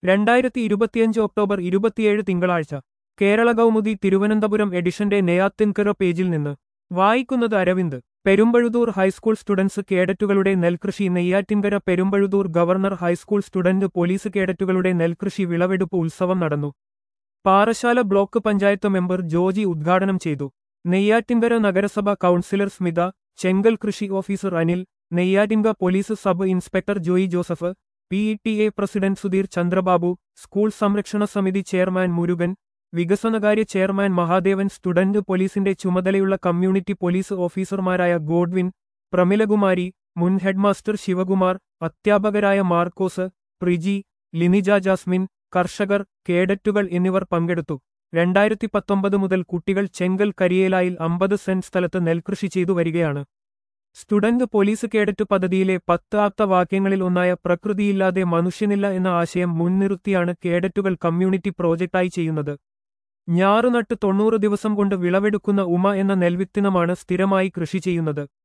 രണ്ടായിരത്തി ഇരുപത്തിയഞ്ച് ഒക്ടോബർ ഇരുപത്തിയേഴ് തിങ്കളാഴ്ച കേരള കൗമുദി തിരുവനന്തപുരം എഡിഷന്റെ നെയ്യാത്തിൻകര പേജിൽ നിന്ന് വായിക്കുന്നത് അരവിന്ദ് പെരുമ്പഴുതൂർ ഹൈസ്കൂൾ സ്റ്റുഡൻസ് കേഡറ്റുകളുടെ നെൽകൃഷി Neyyattinkara Perumpazhuthoor governor high school student police കേഡറ്റുകളുടെ നെൽകൃഷി വിളവെടുപ്പ് ഉത്സവം നടന്നു പാറശാല ബ്ലോക്ക് പഞ്ചായത്ത് മെമ്പർ ജോജി ഉദ്ഘാടനം ചെയ്തു നെയ്യാറ്റിൻകര നഗരസഭ കൗൺസിലർ സ്മിത ചെങ്കൽ കൃഷി officer Anil Neyyattinkara police sub inspector Joy Joseph P E T A president Sudheer Chandrababu school സംരക്ഷണ സമിതി ചെയർമാൻ മുരുകൻ വികസനകാര്യ ചെയർമാൻ മഹാദേവൻ സ്റ്റുഡന്റ് പോലീസിന്റെ ചുമതലയുള്ള കമ്മ്യൂണിറ്റി പോലീസ് ഓഫീസർമാരായ ഗോഡ്വിൻ പ്രമിലകുമാരി മുൻ ഹെഡ്മാസ്റ്റർ ശിവകുമാർ അധ്യാപകരായ മാർക്കോസ് പ്രിജി ലിനിജ ജാസ്മിൻ കർഷകർ കേഡറ്റുകൾ എന്നിവർ പങ്കെടുത്തു രണ്ടായിരത്തി പത്തൊമ്പത് മുതൽ കുട്ടികൾ ചെങ്കൽ കരിയേലായിൽ അമ്പത് സെന്റ് സ്ഥലത്ത് നെൽകൃഷി ചെയ്തു വരികയാണ് സ്റ്റുഡന്റ് പോലീസ് കേഡറ്റ് പദ്ധതിയിലെ പത്ത് ആപ്ത വാക്യങ്ങളിൽ ഒന്നായ പ്രകൃതിയില്ലാതെ മനുഷ്യനില്ല എന്ന ആശയം മുൻനിർത്തിയാണ് കേഡറ്റുകൾ കമ്മ്യൂണിറ്റി പ്രോജക്റ്റായി ചെയ്യുന്നത് ഞാറുനട്ട് തൊണ്ണൂറ് ദിവസം കൊണ്ട് വിളവെടുക്കുന്ന ഉമ എന്ന നെൽവിത്തിനമാണ് സ്ഥിരമായി കൃഷി ചെയ്യുന്നത്